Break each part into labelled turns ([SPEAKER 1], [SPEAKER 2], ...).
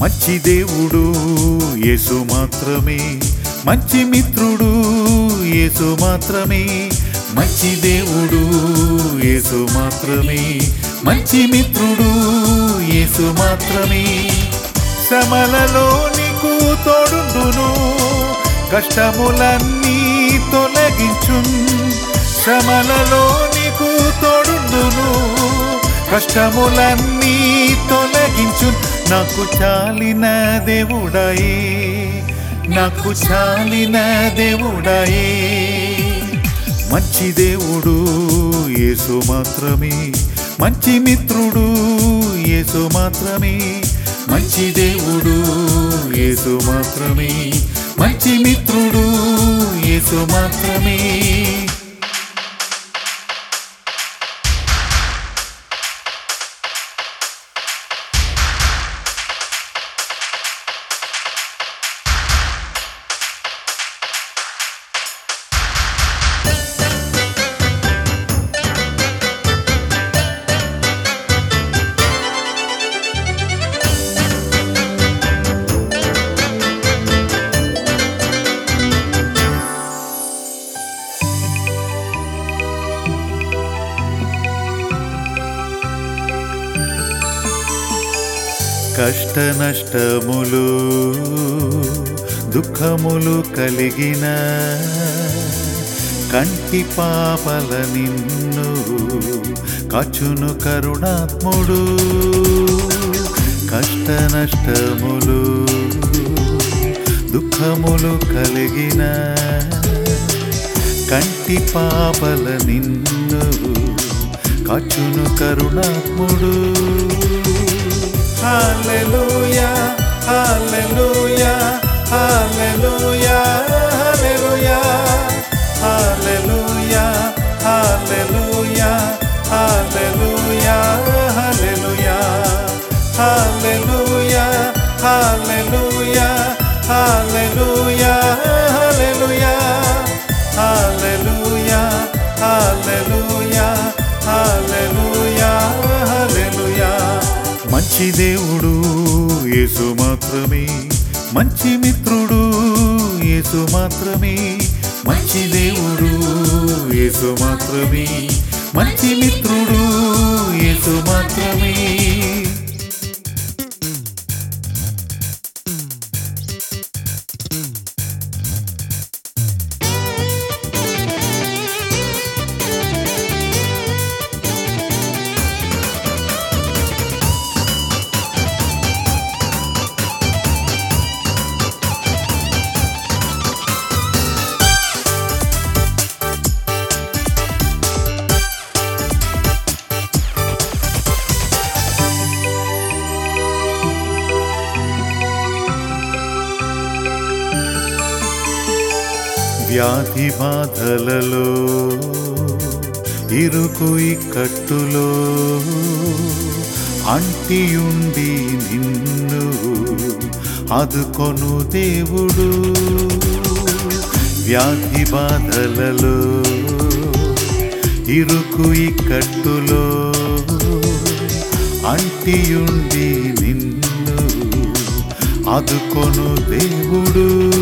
[SPEAKER 1] మంచి దేవుడు యేసు మాత్రమే మంచి మిత్రుడు యేసు మాత్రమే మంచి దేవుడు యేసు మాత్రమే మంచి మిత్రుడు యేసు మాత్రమే శ్రమలలో నీకు తోడుండును కష్టములన్నీ తొలగించున్ శ్రమలలో నీకు తోడుండును కష్టములన్నీ తొలగించు నాకు చాలిన దేవుడాయే నాకు చాలిన దేవుడాయే మంచి దేవుడు యేసు మాత్రమే మంచి మిత్రుడు యేసు మాత్రమే మంచి దేవుడు యేసు మాత్రమే మంచి మిత్రుడు యేసు మాత్రమే కష్ట నష్టములు దుఃఖములు కలిగిన కంటి పాపల నిన్ను కచును కరుణాత్ముడు కష్ట నష్టములు దుఃఖములు కలిగిన కంటి పాపల నిన్ను కచును కరుణాత్ముడు హల్లెలూయా హల్లెలూయా హల్లెలూయా హల్లెలూయా హల్లెలూయా హల్లెలూయా హల్లెలూయా హల్లెలూయా హల్లెలూయా హల్లెలూయా హల్లెలూయా హల్లెలూయా హల్లెలూయా హల్లెలూయా హల్లెలూయా హల్లెలూయా మంచి దేవుడు యేసు మాత్రమే మంచి మిత్రుడు యేసు మాత్రమే మంచి దేవుడు యేసు మాత్రమే మంచి మిత్రుడు యేసు మాత్రమే వ్యాధి బాధలలో ఇరుకు కట్టులో అంటియుండి నిన్ను అదుకొను దేవుడు వ్యాధి బాధలలో ఇరుకు కట్టులో అంటియుండి నిన్ను అదుకొను దేవుడు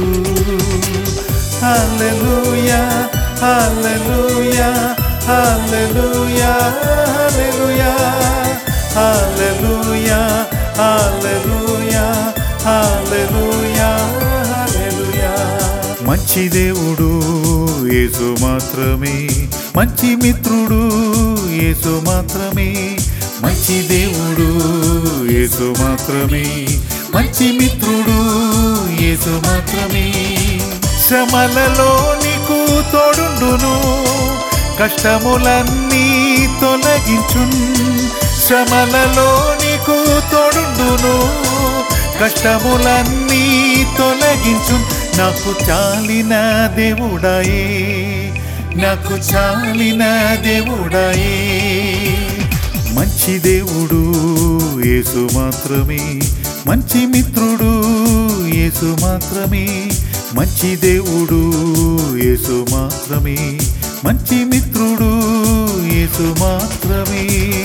[SPEAKER 1] హల్లెలూయా హల్లెలూయా హల్లెలూయా హల్లెలూయా హల్లెలూయా హల్లెలూయా హల్లెలూయా హల్లెలూయా మంచి దేవుడు యేసు మాత్రమే మంచి మిత్రుడు యేసు మాత్రమే మంచి దేవుడు యేసు మాత్రమే మంచి మిత్రుడు యేసు మాత్రమే శ్రమలలో నీకు తోడుండును కష్టములన్నీ తొలగించున్ శ్రమలలో నీకు తోడుండును కష్టములన్నీ తొలగించున్ నాకు చాలిన దేవుడాయే నాకు చాలిన దేవుడాయే మంచి దేవుడు యేసు మాత్రమే మంచి మిత్రుడు యేసు మాత్రమే మంచి దేవుడు యేసు మాత్రమే మంచి మిత్రుడు యేసు మాత్రమే